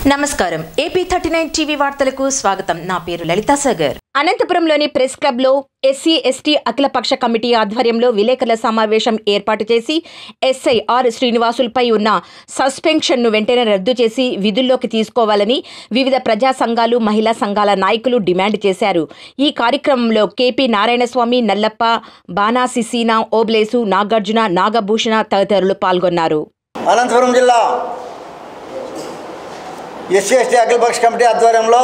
నమస్కారం AP thirty nine TV వార్తలకు స్వాగతం నా పేరు లలితా సాగర్ అనంతపురంలోని ప్రెస్ క్లబ్లో ఎస్సీ ఎస్టీ అఖిలపక్ష కమిటీ ఆధ్వర్యంలో విలేకరుల సమావేశం ఏర్పాటు చేసి ఎస్ఐ ఆర్ శ్రీనివాసులపై ఉన్న సస్పెన్షన్ను వెంటనే రద్దు చేసి విధుల్లోకి తీసుకోవాలని వివిధ ప్రజా సంఘాలు మహిళా సంఘాల నాయకులు డిమాండ్ చేశారు ఈ కార్యక్రమంలో కేపీ నారాయణస్వామి నల్లప్ప బానా సిసీనా ఓబ్లేసు నాగార్జున నాగభూషణ తదితరులు పాల్గొన్నారు అనంతపురం జిల్లా ఎస్సీ ఎస్టీ అఖిలపక్ష కమిటీ ఆధ్వర్యంలో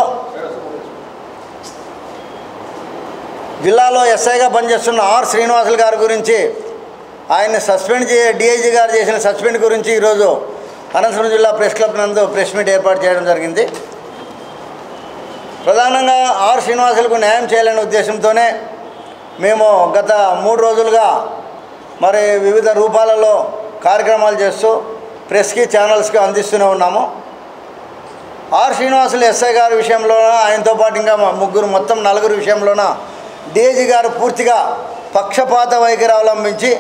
జిల్లాలో ఎస్ఐగా పనిచేస్తున్న ఆర్ శ్రీనివాసులు గారి గురించి ఆయన్ని సస్పెండ్ చే డిఐజీ గారు చేసిన సస్పెండ్ గురించి ఈరోజు అనంతపురం జిల్లా ప్రెస్ క్లబ్ నందు ప్రెస్ మీట్ ఏర్పాటు చేయడం జరిగింది ప్రధానంగా ఆర్ శ్రీనివాసులకు న్యాయం చేయాలనే ఉద్దేశంతోనే మేము గత మూడు రోజులుగా మరి వివిధ రూపాలలో కార్యక్రమాలు చేస్తూ ప్రెస్కి ఛానల్స్కి అందిస్తూనే ఉన్నాము ఆర్ శ్రీనివాసులు ఎస్ఐ గారి విషయంలోన ఆయనతో పాటు ఇంకా మా ముగ్గురు మొత్తం నలుగురు విషయంలోన డేజీ గారు పూర్తిగా పక్షపాత వైఖరి అవలంబించి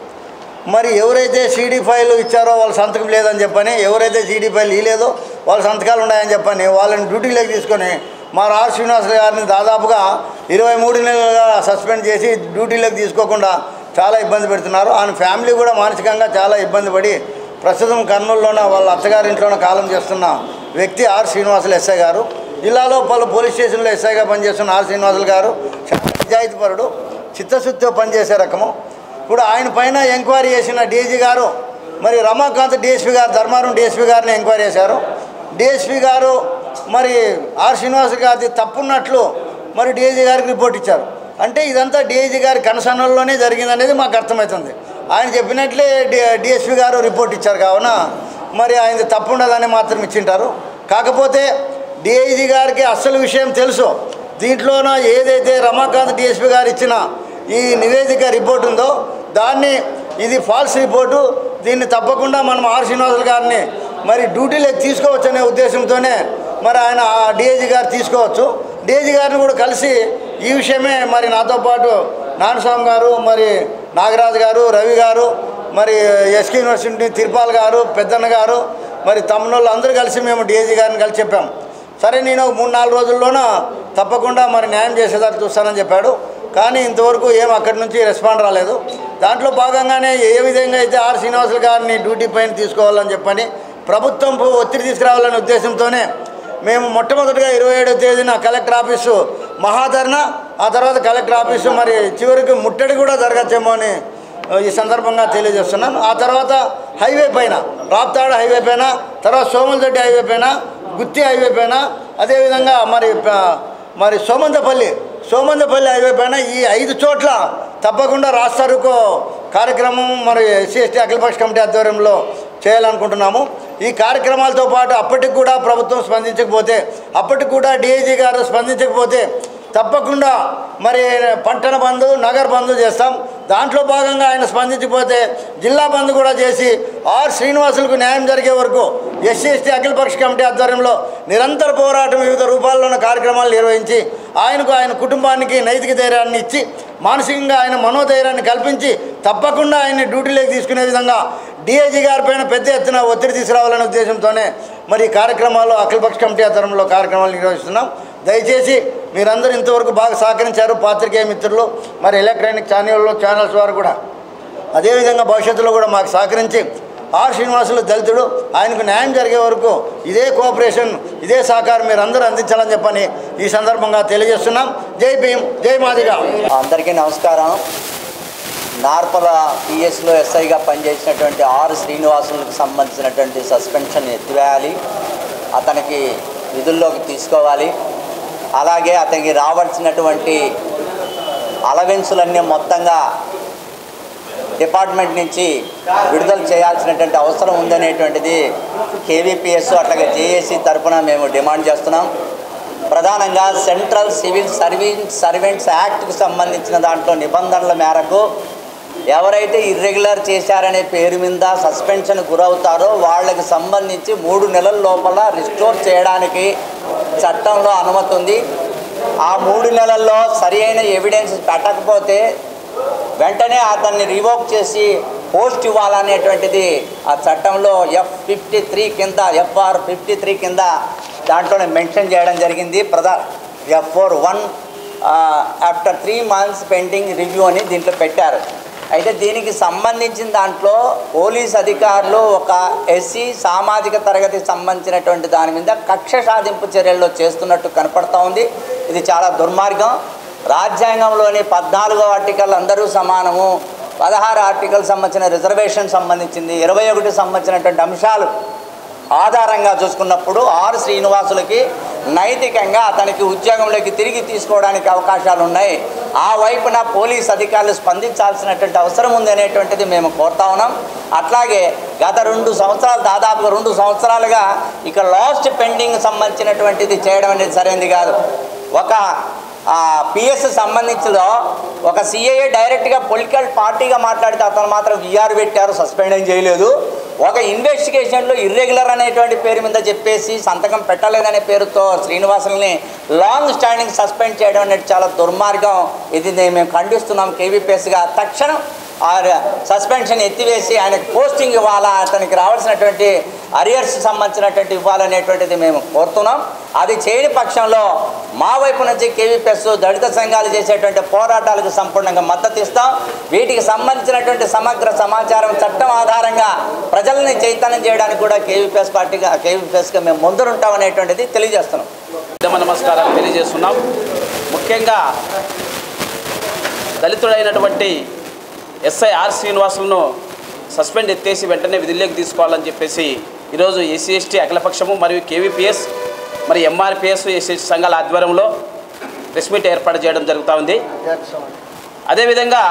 మరి ఎవరైతే సీడీ ఫైల్ ఇచ్చారో వాళ్ళ సంతకం లేదని చెప్పని ఎవరైతే సీడీ ఫైల్ ఇవ్వలేదో వాళ్ళ సంతకాలు ఉన్నాయని చెప్పని వాళ్ళని డ్యూటీలోకి తీసుకొని మా ఆర్ శ్రీనివాసులు గారిని దాదాపుగా ఇరవై మూడు నెలలుగా సస్పెండ్ చేసి డ్యూటీలోకి తీసుకోకుండా చాలా ఇబ్బంది పెడుతున్నారు ఆయన ఫ్యామిలీ కూడా మానసికంగా చాలా ఇబ్బంది పడి ప్రస్తుతం కర్నూలులోన వాళ్ళ అత్తగారింట్లోనే కాలం చేస్తున్న వ్యక్తి ఆర్ శ్రీనివాసులు ఎస్ఐ గారు జిల్లాలో పలు పోలీస్ స్టేషన్లో ఎస్ఐగా పనిచేస్తున్న ఆర్ శ్రీనివాసులు గారు చాలా నిజాయితీపరుడు చిత్తశుద్ధితో పనిచేసే రకము ఇప్పుడు ఆయన పైన ఎంక్వైరీ చేసిన డీజీ గారు మరి రమాకాంత్ డిఎస్పీ గారు ధర్మారం డిఎస్పీ గారిని ఎంక్వైరీ చేశారు డిఎస్పీ గారు మరి ఆర్ శ్రీనివాస్ గారి తప్పున్నట్లు మరి డిఐజీ గారికి రిపోర్ట్ ఇచ్చారు అంటే ఇదంతా డిఐజీ గారి కనసనల్లోనే జరిగిందనేది మాకు అర్థమవుతుంది ఆయన చెప్పినట్లే డి డిఎస్పీ గారు రిపోర్ట్ ఇచ్చారు కావున మరి ఆయన తప్పు ఉండదని మాత్రం ఇచ్చింటారు కాకపోతే డిఐజీ గారికి అసలు విషయం తెలుసు దీంట్లోన ఏదైతే రమాకాంత్ డిఎస్పీ గారు ఇచ్చిన ఈ నివేదిక రిపోర్ట్ ఉందో దాన్ని ఇది ఫాల్స్ రిపోర్టు దీన్ని తప్పకుండా మనం ఆర్ శ్రీనివాసులు గారిని మరి డ్యూటీలోకి తీసుకోవచ్చు అనే ఉద్దేశంతోనే మరి ఆయన డిఐజీ గారు తీసుకోవచ్చు డిఐజీ గారిని కూడా కలిసి ఈ విషయమే మరి నాతో పాటు నానస్వామి గారు మరి నాగరాజు గారు రవి గారు మరి ఎస్కే యూనివర్సిటీ తిరుపాల్ గారు పెద్దన్న గారు మరి తమ్ముళ్ళు అందరూ కలిసి మేము డిఐజీ గారిని కలిసి చెప్పాం సరే నేను ఒక మూడు నాలుగు రోజుల్లోన తప్పకుండా మరి న్యాయం చేసేదాన్ని చూస్తానని చెప్పాడు కానీ ఇంతవరకు ఏం అక్కడి నుంచి రెస్పాండ్ రాలేదు దాంట్లో భాగంగానే ఏ విధంగా అయితే ఆర్ శ్రీనివాసులు గారిని డ్యూటీ పైన తీసుకోవాలని చెప్పని ప్రభుత్వం ఒత్తిడి తీసుకురావాలనే ఉద్దేశంతోనే మేము మొట్టమొదటిగా ఇరవై ఏడో తేదీన కలెక్టర్ ఆఫీసు మహాధరణ ఆ తర్వాత కలెక్టర్ ఆఫీసు మరి చివరికి ముట్టడి కూడా జరగచ్చేమో అని ఈ సందర్భంగా తెలియజేస్తున్నాను ఆ తర్వాత హైవే పైన రాప్తాడ హైవే పైన తర్వాత సోములదొడ్డి హైవే పైన గుత్తి హైవే పైన అదేవిధంగా మరి ప- మరి సోమందపల్లి సోమందపల్లి హైవే పైన ఈ ఐదు చోట్ల తప్పకుండా రాస్తారుకో కార్యక్రమం మరి ఎస్సీ ఎస్టీ అఖిలపక్ష కమిటీ ఆధ్వర్యంలో చేయాలనుకుంటున్నాము ఈ కార్యక్రమాలతో పాటు అప్పటికి కూడా ప్రభుత్వం స్పందించకపోతే అప్పటికి కూడా డిఐజీ గారు స్పందించకపోతే తప్పకుండా మరి పట్టణ బంధు నగర బంధు చేస్తాం దాంట్లో భాగంగా ఆయన స్పందించకపోతే జిల్లా బంద్ కూడా చేసి ఆర్ శ్రీనివాసులకు న్యాయం జరిగే వరకు ఎస్సీ ఎస్టీ అఖిలపక్ష కమిటీ ఆధ్వర్యంలో నిరంతర పోరాటం వివిధ రూపాల్లోని కార్యక్రమాలు నిర్వహించి ఆయనకు ఆయన కుటుంబానికి నైతిక ధైర్యాన్ని ఇచ్చి మానసికంగా ఆయన మనోధైర్యాన్ని కల్పించి తప్పకుండా ఆయన్ని డ్యూటీలోకి తీసుకునే విధంగా డిఐజీ గారి పైన పెద్ద ఎత్తున ఒత్తిడి తీసుకురావాలనే ఉద్దేశంతోనే మరి ఈ కార్యక్రమాలు అఖిలపక్ష కమిటీ ఆధ్వర్యంలో కార్యక్రమాలు నిర్వహిస్తున్నాం దయచేసి మీరందరూ ఇంతవరకు బాగా సహకరించారు పాత్రికేయ మిత్రులు మరి ఎలక్ట్రానిక్ ఛానల్లో ఛానల్స్ వారు కూడా అదేవిధంగా భవిష్యత్తులో కూడా మాకు సహకరించి ఆర్ శ్రీనివాసులు దళితుడు ఆయనకు న్యాయం జరిగే వరకు ఇదే కోఆపరేషన్ ఇదే సహకారం మీరు అందరూ అందించాలని చెప్పని ఈ సందర్భంగా తెలియజేస్తున్నాం జై భీమ్ జై మాదిగా అందరికీ నమస్కారం నార్పల పిఎస్లో ఎస్ఐగా పనిచేసినటువంటి ఆరు శ్రీనివాసులకు సంబంధించినటువంటి సస్పెన్షన్ ఎత్తివేయాలి అతనికి విధుల్లోకి తీసుకోవాలి అలాగే అతనికి రావాల్సినటువంటి అలవెన్సులన్నీ మొత్తంగా డిపార్ట్మెంట్ నుంచి విడుదల చేయాల్సినటువంటి అవసరం ఉందనేటువంటిది కేవీపీఎస్ అట్లాగే జేఏసీ తరఫున మేము డిమాండ్ చేస్తున్నాం ప్రధానంగా సెంట్రల్ సివిల్ సర్వీస్ సర్వెంట్స్ యాక్ట్కి సంబంధించిన దాంట్లో నిబంధనల మేరకు ఎవరైతే ఇర్రెగ్యులర్ చేశారనే పేరు మీద సస్పెన్షన్ గురవుతారో వాళ్ళకి సంబంధించి మూడు నెలల లోపల రిస్టోర్ చేయడానికి చట్టంలో అనుమతి ఉంది ఆ మూడు నెలల్లో సరి అయిన ఎవిడెన్స్ పెట్టకపోతే వెంటనే అతన్ని రివోక్ చేసి పోస్ట్ ఇవ్వాలనేటువంటిది ఆ చట్టంలో ఎఫ్ ఫిఫ్టీ త్రీ కింద ఎఫ్ఆర్ ఫిఫ్టీ త్రీ కింద దాంట్లోనే మెన్షన్ చేయడం జరిగింది ప్రధా F four one after three months pending review అని దీంట్లో పెట్టారు అయితే దీనికి సంబంధించిన దాంట్లో పోలీస్ అధికారులు ఒక ఎస్సీ సామాజిక తరగతికి సంబంధించినటువంటి దాని మీద కక్ష సాధింపు చర్యల్లో చేస్తున్నట్టు కనపడతా ఉంది ఇది చాలా దుర్మార్గం రాజ్యాంగంలోని పద్నాలుగో ఆర్టికల్ అందరూ సమానము పదహారు ఆర్టికల్ సంబంధించిన రిజర్వేషన్ సంబంధించింది ఇరవై ఒకటి సంబంధించినటువంటి అంశాలు ఆధారంగా చూసుకున్నప్పుడు ఆర్ శ్రీనివాసులకి నైతికంగా అతనికి ఉద్యోగంలోకి తిరిగి తీసుకోవడానికి అవకాశాలు ఉన్నాయి ఆ వైపున పోలీస్ అధికారులు స్పందించాల్సినటువంటి అవసరం ఉంది అనేటువంటిది మేము కోరుతా ఉన్నాం అట్లాగే గత రెండు సంవత్సరాలు దాదాపుగా రెండు సంవత్సరాలుగా ఇక లాస్ట్ పెండింగ్ సంబంధించినటువంటిది చేయడం అనేది సరైనది కాదు ఒక పిఎస్ సంబంధించిలో ఒక సిఐఏ డైరెక్ట్గా పొలిటికల్ పార్టీగా మాట్లాడితే అతను మాత్రం విఆర్ పెట్టారు సస్పెండ్ ఏం చేయలేదు ఒక ఇన్వెస్టిగేషన్లో ఇర్రెగ్యులర్ అనేటువంటి పేరు మీద చెప్పేసి సంతకం పెట్టలేదనే పేరుతో శ్రీనివాసుల్ని లాంగ్ స్టాండింగ్ సస్పెండ్ చేయడం అనేది చాలా దుర్మార్గం ఇది మేము ఖండిస్తున్నాం కేవీపీఎస్గా తక్షణం ఆ సస్పెన్షన్ ఎత్తివేసి ఆయనకు పోస్టింగ్ ఇవ్వాలా అతనికి రావాల్సినటువంటి అరియర్స్ సంబంధించినటువంటి ఇవ్వాలనేటువంటిది మేము కోరుతున్నాం అది చేయని పక్షంలో మా వైపు నుంచి కేవీపీఎస్ దళిత సంఘాలు చేసేటువంటి పోరాటాలకు సంపూర్ణంగా మద్దతు ఇస్తాం వీటికి సంబంధించినటువంటి సమగ్ర సమాచారం చట్టం ఆధారంగా ప్రజల్ని చైతన్యం చేయడానికి కూడా కేవీపీఎస్ పార్టీగా కేవీపీఎస్గా మేము ముందుంటాం అనేటువంటిది తెలియజేస్తున్నాం ఉద్యమ నమస్కారాలు తెలియజేస్తున్నాం ముఖ్యంగా దళితుడైనటువంటి ఎస్ఐ ఆర్ శ్రీనివాసులను సస్పెండ్ ఎత్తేసి వెంటనే విధుల్లోకి తీసుకోవాలని చెప్పేసి ఈరోజు ఎస్సీ ఎస్టీ అఖిలపక్షము మరియు కేవీపీఎస్ మరి ఎంఆర్పిఎస్ ఎస్సీ సంఘాల ఆధ్వర్యంలో ప్రెస్ మీట్ ఏర్పాటు చేయడం జరుగుతూ ఉంది అదేవిధంగా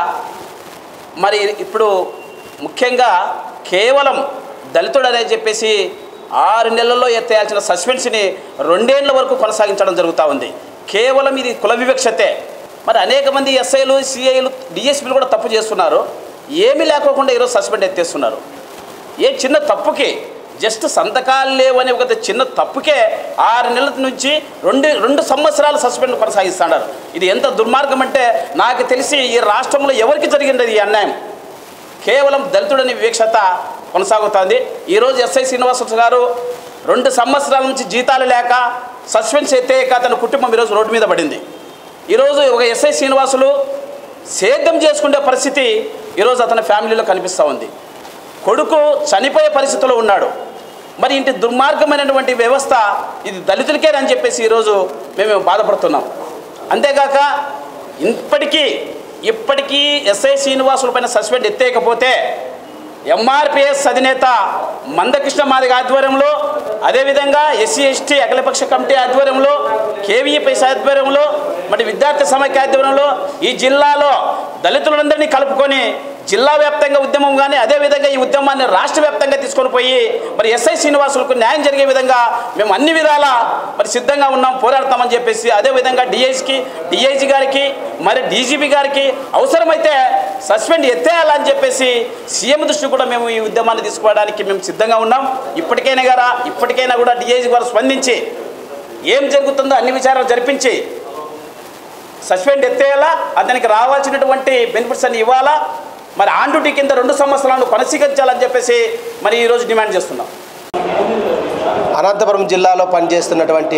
మరి ఇప్పుడు ముఖ్యంగా కేవలం దళితుడనే చెప్పేసి ఆరు నెలల్లో ఎత్తేయాల్సిన సస్పెన్స్ని రెండేళ్ల వరకు కొనసాగించడం జరుగుతూ ఉంది కేవలం ఇది కుల వివక్షతే మరి అనేక మంది ఎస్ఐలు సిఐలు డిఎస్పీలు కూడా తప్పు చేస్తున్నారు ఏమీ లేకోకుండా ఈరోజు సస్పెండ్ ఎత్తేస్తున్నారు ఏ చిన్న తప్పుకి జస్ట్ సంతకాలు లేవని ఒక చిన్న తప్పుకే ఆరు నెలల నుంచి రెండు రెండు సంవత్సరాలు సస్పెండ్ కొనసాగిస్తున్నారు ఇది ఎంత దుర్మార్గం అంటే నాకు తెలిసి ఈ రాష్ట్రంలో ఎవరికి జరిగింది ఈ అన్యాయం కేవలం దళితుడని వివక్షత కొనసాగుతోంది ఈరోజు ఎస్ఐ శ్రీనివాస గారు రెండు సంవత్సరాల నుంచి జీతాలు లేక సస్పెన్స్ ఎత్తేయక అతని కుటుంబం ఈరోజు రోడ్డు మీద పడింది ఈరోజు ఒక ఎస్ఐ శ్రీనివాసులు సేద్యం చేసుకునే పరిస్థితి ఈరోజు అతని ఫ్యామిలీలో కనిపిస్తూ ఉంది కొడుకు చనిపోయే పరిస్థితిలో ఉన్నాడు మరి ఇంటి దుర్మార్గమైనటువంటి వ్యవస్థ ఇది దళితులకేనని చెప్పేసి ఈరోజు మేము బాధపడుతున్నాం అంతేగాక ఇప్పటికీ ఇప్పటికీ ఎస్ఐ శ్రీనివాసుల పైన సస్పెండ్ ఎత్తేయకపోతే ఎంఆర్పిఎస్ అధినేత మందకృష్ణ మాదిగ ఆధ్వర్యంలో అదేవిధంగా ఎస్సీ ఎస్టీ అఖిలపక్ష కమిటీ ఆధ్వర్యంలో కేవీపీఎస్ ఆధ్వర్యంలో మరి విద్యార్థి సమైక్య ఆధ్వర్యంలో ఈ జిల్లాలో దళితులందరినీ కలుపుకొని జిల్లా వ్యాప్తంగా ఉద్యమం కానీ అదేవిధంగా ఈ ఉద్యమాన్ని రాష్ట్ర వ్యాప్తంగా తీసుకొని పోయి మరి ఎస్ఐ శ్రీనివాసులకు న్యాయం జరిగే విధంగా మేము అన్ని విధాలా మరి సిద్ధంగా ఉన్నాం పోరాడతామని చెప్పేసి అదేవిధంగా డిఐజీకి డిఐజీ గారికి మరి డీజీపీ గారికి అవసరమైతే సస్పెండ్ ఎత్తేయాలని చెప్పేసి సీఎం దృష్టి కూడా మేము ఈ ఉద్యమాన్ని తీసుకోవడానికి మేము సిద్ధంగా ఉన్నాం ఇప్పటికైనా గారా ఇప్పటికైనా కూడా డిఐజీ గారు స్పందించి ఏం జరుగుతుందో అన్ని విచారాలు జరిపించి సస్పెండ్ ఎత్తేయాలా అతనికి రావాల్సినటువంటి బెనిఫిట్స్ అన్ని ఇవ్వాలా మరి ఆన్ డ్యూటీ కింద రెండు సంవత్సరాలను కొనసాగించాలని చెప్పేసి మరి ఈరోజు డిమాండ్ చేస్తున్నాం అనంతపురం జిల్లాలో పనిచేస్తున్నటువంటి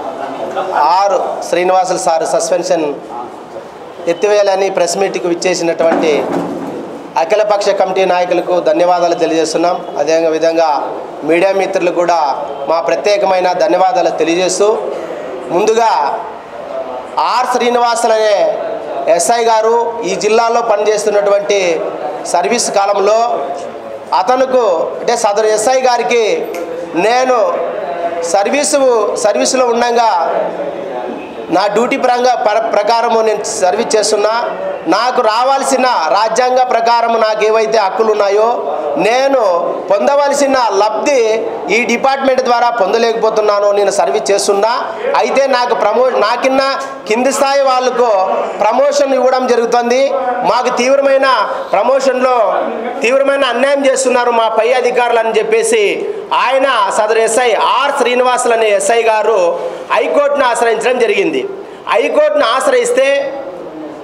ఆరు శ్రీనివాసులు సార్ సస్పెన్షన్ ఎత్తివేయాలని ప్రెస్ మీట్కి విచ్చేసినటువంటి అఖిలపక్ష కమిటీ నాయకులకు ధన్యవాదాలు తెలియజేస్తున్నాం అదే విధంగా మీడియా మిత్రులకు కూడా మా ప్రత్యేకమైన ధన్యవాదాలు తెలియజేస్తూ ముందుగా ఆర్ శ్రీనివాసులు అనే ఎస్ఐ గారు ఈ జిల్లాలో పనిచేస్తున్నటువంటి సర్వీస్ కాలంలో అతనుకు అంటే సదరు ఎస్ఐ గారికి నేను సర్వీసు సర్వీసులో ఉండగా నా డ్యూటీ పరంగా ప్ర- ప్రకారము నేను సర్వీస్ చేస్తున్నా నాకు రావాల్సిన రాజ్యాంగ ప్రకారం నాకు ఏవైతే హక్కులు ఉన్నాయో నేను పొందవలసిన లబ్ధి ఈ డిపార్ట్మెంట్ ద్వారా పొందలేకపోతున్నాను నేను సర్వీస్ చేస్తున్నా అయితే నాకు ప్రమో నాకిన్న కింది స్థాయి వాళ్ళకు ప్రమోషన్ ఇవ్వడం జరుగుతుంది మాకు తీవ్రమైన ప్రమోషన్లో తీవ్రమైన అన్యాయం చేస్తున్నారు మా పై అధికారులు అని చెప్పేసి ఆయన సదరు ఎస్ఐ ఆర్ శ్రీనివాసులు అనే ఎస్ఐ గారు హైకోర్టును ఆశ్రయించడం జరిగింది హైకోర్టును ఆశ్రయిస్తే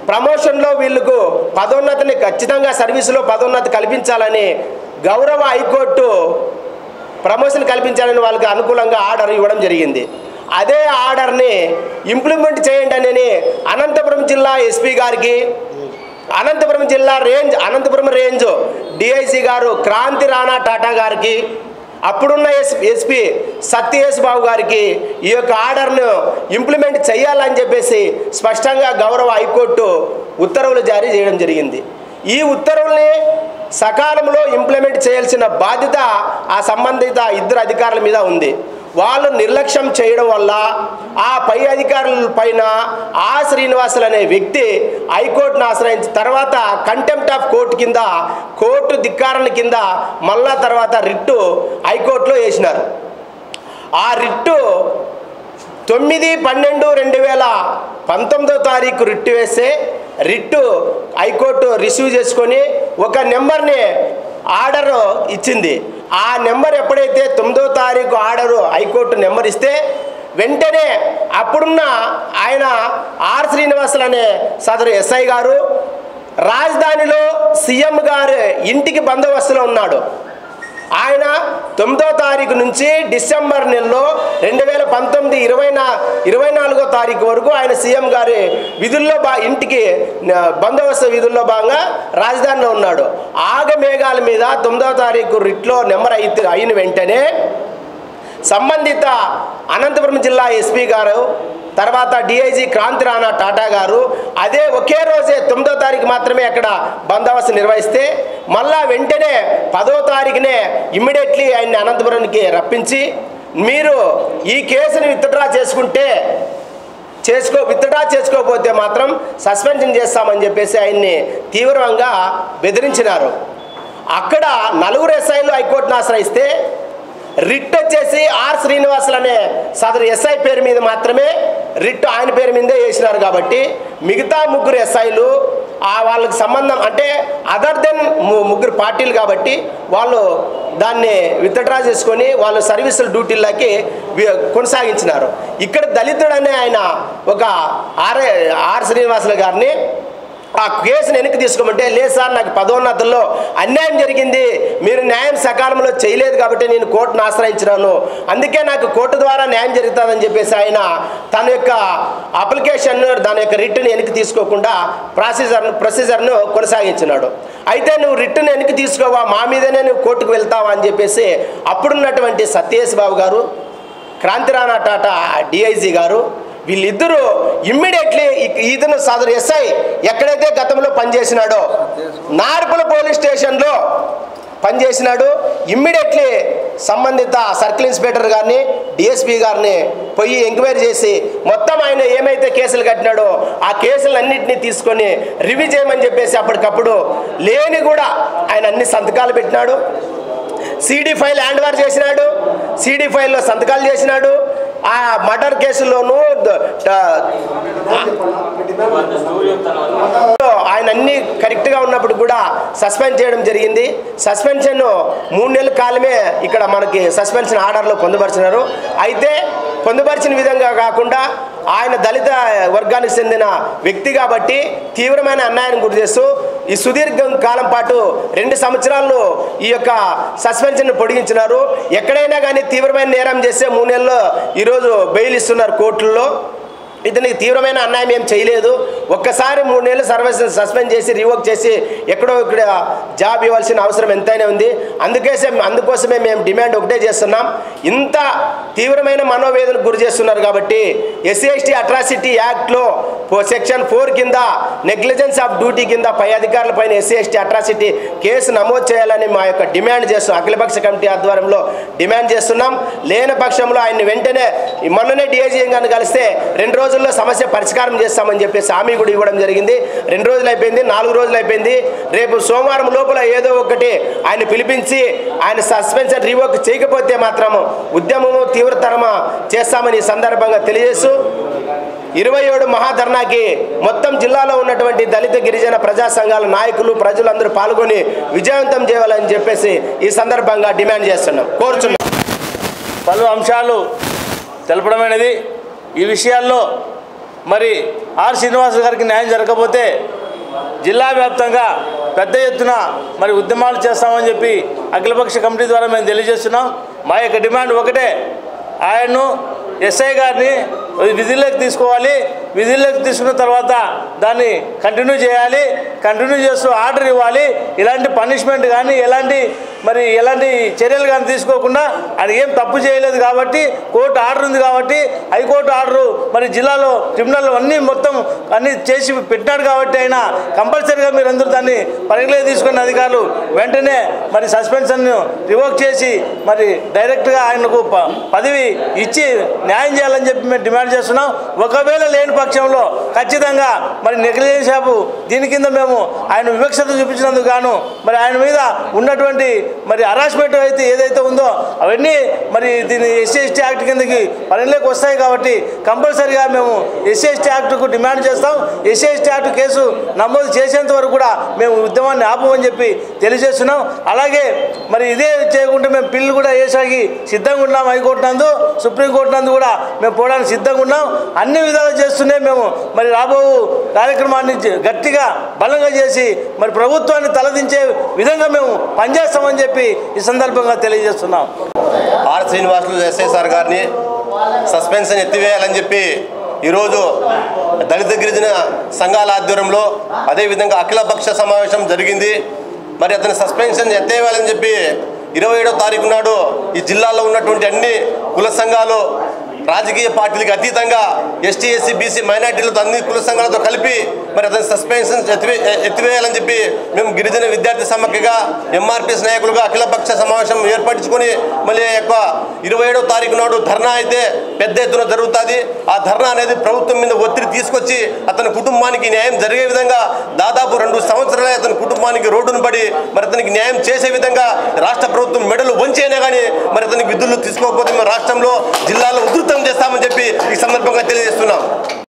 ప్రమోషన్లో వీళ్ళకు పదోన్నతిని ఖచ్చితంగా సర్వీసులో పదోన్నతి కల్పించాలని గౌరవ హైకోర్టు ప్రమోషన్ కల్పించాలని వాళ్ళకి అనుకూలంగా ఆర్డర్ ఇవ్వడం జరిగింది అదే ఆర్డర్ని ఇంప్లిమెంట్ చేయండి అని అనంతపురం జిల్లా ఎస్పీ గారికి అనంతపురం జిల్లా రేంజ్ అనంతపురం రేంజ్ డిఐసి గారు క్రాంతి రాణా టాటా గారికి అప్పుడున్న ఎస్ ఎస్పీ సత్యేష్ బాబు గారికి ఈ యొక్క ఆర్డర్ను ఇంప్లిమెంట్ చేయాలని చెప్పేసి స్పష్టంగా గౌరవ హైకోర్టు ఉత్తర్వులు జారీ చేయడం జరిగింది ఈ ఉత్తర్వుల్ని సకాలంలో ఇంప్లిమెంట్ చేయాల్సిన బాధ్యత ఆ సంబంధిత ఇద్దరు అధికారుల మీద ఉంది వాళ్ళు నిర్లక్ష్యం చేయడం వల్ల ఆ పై అధికారుల పైన ఆ శ్రీనివాసులు అనే వ్యక్తి హైకోర్టును ఆశ్రయించిన తర్వాత కంటెంప్ట్ ఆఫ్ కోర్టు కింద కోర్టు ధిక్కారణ కింద మళ్ళా తర్వాత రిట్టు హైకోర్టులో వేసినారు ఆ రిట్టు తొమ్మిది పన్నెండు రెండు వేల పంతొమ్మిదో తారీఖు రిట్టు వేస్తే రిట్టు హైకోర్టు రిసీవ్ చేసుకొని ఒక నెంబర్ని ఆర్డర్ ఇచ్చింది ఆ నెంబర్ ఎప్పుడైతే తొమ్మిదో తారీఖు ఆర్డరు హైకోర్టు నెంబర్ ఇస్తే వెంటనే అప్పుడున్న ఆయన ఆర్ శ్రీనివాసులు అనే సదరు ఎస్ఐ గారు రాజధానిలో సీఎం గారు ఇంటికి బందోబస్తులో ఉన్నాడు ఆయన తొమ్మిదో తారీఖు నుంచి డిసెంబర్ నెలలో రెండు వేల పంతొమ్మిది ఇరవై నా ఇరవై నాలుగో తారీఖు వరకు ఆయన సీఎం గారి విధుల్లో బా ఇంటికి న- బందోబస్తు విధుల్లో భాగంగా రాజధానిలో ఉన్నాడు ఆగమేఘాల మీద తొమ్మిదవ తారీఖు రిట్లో నెంబర్ అయితే అయిన వెంటనే సంబంధిత అనంతపురం జిల్లా ఎస్పీ గారు తర్వాత డిఐజీ క్రాంతి రాణా టాటా గారు అదే ఒకే రోజే తొమ్మిదో తారీఖు మాత్రమే అక్కడ బందోబస్తు నిర్వహిస్తే మళ్ళా వెంటనే పదో తారీఖునే ఇమ్మీడియట్లీ ఆయన్ని అనంతపురానికి రప్పించి మీరు ఈ కేసుని విత్డ్రా చేసుకుంటే చేసుకో విత్డ్రా చేసుకోకపోతే మాత్రం సస్పెన్షన్ చేస్తామని చెప్పేసి ఆయన్ని తీవ్రంగా బెదిరించినారు అక్కడ నలుగురు ఎస్ఐలు హైకోర్టును ఆశ్రయిస్తే రిట్ వచ్చేసి ఆర్ శ్రీనివాసులు అనే సదరు ఎస్ఐ పేరు మీద మాత్రమే రిట్ ఆయన పేరు మీదే వేసినారు కాబట్టి మిగతా ముగ్గురు ఎస్ఐలు ఆ వాళ్ళకి సంబంధం అంటే అదర్ దెన్ ముగ్గురు పార్టీలు కాబట్టి వాళ్ళు దాన్ని విత్డ్రా చేసుకొని వాళ్ళు సర్వీసుల డ్యూటీలకి వి- కొనసాగించినారు ఇక్కడ దళితుడనే ఆయన ఒక ఆర్ ఆర్ శ్రీనివాసులు గారిని ఆ కేసును వెనక్కి తీసుకోమంటే లేదు సార్ నాకు పదోన్నతుల్లో అన్యాయం జరిగింది మీరు న్యాయం సకాలంలో చేయలేదు కాబట్టి నేను కోర్టును ఆశ్రయించినాను అందుకే నాకు కోర్టు ద్వారా న్యాయం జరుగుతుందని చెప్పేసి ఆయన తన యొక్క అప్లికేషన్ దాని యొక్క రిట్ని వెనక్కి తీసుకోకుండా ప్రాసీజర్ ప్రొసీజర్ను కొనసాగించినాడు అయితే నువ్వు రిట్ను వెనక్కి తీసుకోవా మా మీదనే నువ్వు కోర్టుకు వెళ్తావా అని చెప్పేసి అప్పుడున్నటువంటి సత్యేష్ బాబు గారు క్రాంతిరాణా టాటా డిఐజీ గారు వీళ్ళిద్దరూ ఇమ్మీడియట్లీ ఇతను సదరు ఎస్ఐ ఎక్కడైతే గతంలో పనిచేసినాడో నార్పుల పోలీస్ స్టేషన్లో పనిచేసినాడు ఇమ్మీడియట్లీ సంబంధిత సర్కిల్ ఇన్స్పెక్టర్ గారిని డిఎస్పీ గారిని పోయి ఎంక్వైరీ చేసి మొత్తం ఆయన ఏమైతే కేసులు కట్టినాడో ఆ కేసులన్నింటినీ తీసుకొని రివ్యూ చేయమని చెప్పేసి అప్పటికప్పుడు లేని కూడా ఆయన అన్ని సంతకాలు పెట్టినాడు సిడి ఫైల్ హ్యాండ్ ఓవర్ చేసినాడు సిడి ఫైల్లో సంతకాలు చేసినాడు ఆ మర్డర్ కేసుల్లోనూ ద- ట- ఆయన అన్ని కరెక్ట్గా ఉన్నప్పుడు కూడా సస్పెండ్ చేయడం జరిగింది సస్పెన్షన్ మూడు నెలల కాలమే ఇక్కడ మనకి సస్పెన్షన్ ఆర్డర్లో పొందుపరిచినారు అయితే పొందుపరిచిన విధంగా కాకుండా ఆయన దళిత వర్గానికి చెందిన వ్యక్తి కాబట్టి తీవ్రమైన అన్యాయాన్ని గురి చేస్తూ ఈ సుదీర్ఘ కాలం పాటు రెండు సంవత్సరాలు ఈ యొక్క సస్పెన్షన్ పొడిగించినారు ఎక్కడైనా కానీ తీవ్రమైన నేరం చేస్తే మూడు నెలల్లో ఈరోజు బెయిల్ ఇస్తున్నారు కోర్టుల్లో ఇతనికి తీవ్రమైన అన్యాయం ఏం చేయలేదు ఒక్కసారి మూడు నెలలు సర్వీస్ సస్పెండ్ చేసి రివోక్ చేసి ఎక్కడో ఇక్కడ జాబ్ ఇవ్వాల్సిన అవసరం ఎంతైనా ఉంది అందుకేసే అందుకోసమే మేము డిమాండ్ ఒకటే చేస్తున్నాం ఇంత తీవ్రమైన మనోవేదనకు గురి చేస్తున్నారు కాబట్టి ఎస్సీ ఎస్టీ అట్రాసిటీ యాక్ట్లో సెక్షన్ ఫోర్ కింద నెగ్లిజెన్స్ ఆఫ్ డ్యూటీ కింద పై అధికారుల పైన ఎస్సీ ఎస్టీ అట్రాసిటీ కేసు నమోదు చేయాలని మా యొక్క డిమాండ్ చేస్తున్నాం అఖిలపక్ష కమిటీ ఆధ్వర్యంలో డిమాండ్ చేస్తున్నాం లేని పక్షంలో ఆయన్ని వెంటనే ఈ మొన్ననే డిఐజీ గారిని కలిస్తే రెండు రోజుల్లో సమస్య పరిష్కారం చేస్తామని చెప్పేసి హామీ కూడా ఇవ్వడం జరిగింది రెండు రోజులు అయిపోయింది నాలుగు రోజులు అయిపోయింది రేపు సోమవారం లోపల ఏదో ఒకటి ఆయన పిలిపించి ఆయన సస్పెన్షన్ రివోక్ చేయకపోతే మాత్రం ఉద్యమము తీవ్రతరమ చేస్తామని ఈ సందర్భంగా తెలియజేస్తూ ఇరవై ఏడు మహాధర్నాకి మొత్తం జిల్లాలో ఉన్నటువంటి దళిత గిరిజన ప్రజా సంఘాల నాయకులు ప్రజలందరూ పాల్గొని విజయవంతం చేయాలని చెప్పేసి ఈ సందర్భంగా డిమాండ్ చేస్తున్నాం కోరుచున్నాం పలు అంశాలు తెలపడమైనది ఈ విషయాల్లో మరి ఆర్ శ్రీనివాస్ గారికి న్యాయం జరగకపోతే జిల్లా వ్యాప్తంగా పెద్ద ఎత్తున మరి ఉద్యమాలు చేస్తామని చెప్పి అఖిలపక్ష కమిటీ ద్వారా మేము తెలియజేస్తున్నాం మా యొక్క డిమాండ్ ఒకటే ఆయన్ను ఎస్ఐ గారిని విధుల్లోకి తీసుకోవాలి విధుల్లోకి తీసుకున్న తర్వాత దాన్ని కంటిన్యూ చేయాలి కంటిన్యూ చేస్తూ ఆర్డర్ ఇవ్వాలి ఇలాంటి పనిష్మెంట్ కానీ ఎలాంటి మరి ఎలాంటి చర్యలు కానీ తీసుకోకుండా ఆయన ఏం తప్పు చేయలేదు కాబట్టి కోర్టు ఆర్డర్ ఉంది కాబట్టి హైకోర్టు ఆర్డరు మరి జిల్లాలో ట్రిబ్యునల్ అన్నీ మొత్తం అన్నీ చేసి పెట్టినాడు కాబట్టి ఆయన కంపల్సరీగా మీరు అందరూ దాన్ని పరిగణలోకి తీసుకున్న అధికారులు వెంటనే మరి సస్పెన్షన్ రివోక్ చేసి మరి డైరెక్ట్గా ఆయనకు ప- పదవి ఇచ్చి న్యాయం చేయాలని చెప్పి మేము డిమాండ్ చేస్తున్నాం ఒకవేళ లేని పక్షంలో ఖచ్చితంగా మరి నెగ్లిజెన్స్ షాపు దీని కింద మేము ఆయన వివక్షత చూపించినందుకు గాను మరి ఆయన మీద ఉన్నటువంటి మరి హరాస్మెంట్ అయితే ఏదైతే ఉందో అవన్నీ మరి దీని ఎస్సీ ఎస్టీ యాక్ట్ కిందకి పరిగణలోకి వస్తాయి కాబట్టి కంపల్సరీగా మేము ఎస్సీ ఎస్టీ యాక్ట్కు డిమాండ్ చేస్తాం ఎస్సీ ఎస్టీ యాక్ట్ కేసు నమోదు చేసేంత వరకు కూడా మేము ఉద్యమాన్ని ఆపమని చెప్పి తెలియజేస్తున్నాం అలాగే మరి ఇదే చేయకుండా మేము పిల్లు కూడా వేసాకి సిద్ధంగా ఉన్నాం హైకోర్టు నందు సుప్రీంకోర్టు నందు కూడా మేము పోవడానికి సిద్ధంగా ఉన్నాం అన్ని విధాలు చేస్తూనే మేము మరి రాబో కార్యక్రమాన్ని జ- గట్టిగా బలంగా చేసి మరి ప్రభుత్వాన్ని తలదించే విధంగా మేము పనిచేస్తామని చెప్పి ఈ సందర్భంగా తెలియజేస్తున్నాం ఆర్ శ్రీనివాసులు ఎస్ఐ సార్ గారిని సస్పెన్షన్ ఎత్తివేయాలని చెప్పి ఈరోజు దళిత గిరిజన సంఘాల ఆధ్వర్యంలో అదేవిధంగా అఖిలపక్ష సమావేశం జరిగింది మరి అతని సస్పెన్షన్ ఎత్తేయాలని చెప్పి ఇరవై ఏడో తారీఖు నాడు ఈ జిల్లాలో ఉన్నటువంటి అన్ని కుల సంఘాలు రాజకీయ పార్టీలకు అతీతంగా ఎస్టీ ఎస్సీ బీసీ మైనార్టీలతో అన్ని కుల సంఘాలతో కలిపి మరి అతని సస్పెన్షన్ ఎత్తివే ఎత్తివేయాలని చెప్పి మేము గిరిజన విద్యార్థి సమాఖ్యగా ఎంఆర్పిఎస్ నాయకులుగా అఖిలపక్ష సమావేశం ఏర్పరచుకొని మళ్ళీ ఆ యొక్క ఇరవై ఏడో తారీఖు నాడు ధర్నా అయితే పెద్ద ఎత్తున జరుగుతుంది ఆ ధర్నా అనేది ప్రభుత్వం మీద ఒత్తిడి తీసుకొచ్చి అతని కుటుంబానికి న్యాయం జరిగే విధంగా దాదాపు రెండు సంవత్సరాలే అతని కుటుంబానికి రోడ్డును పడి మరి అతనికి న్యాయం చేసే విధంగా రాష్ట్ర ప్రభుత్వం మెడలు వంచైనా కానీ మరి అతనికి విధులు తీసుకోకపోతే మన రాష్ట్రంలో జిల్లాలో ఉధృత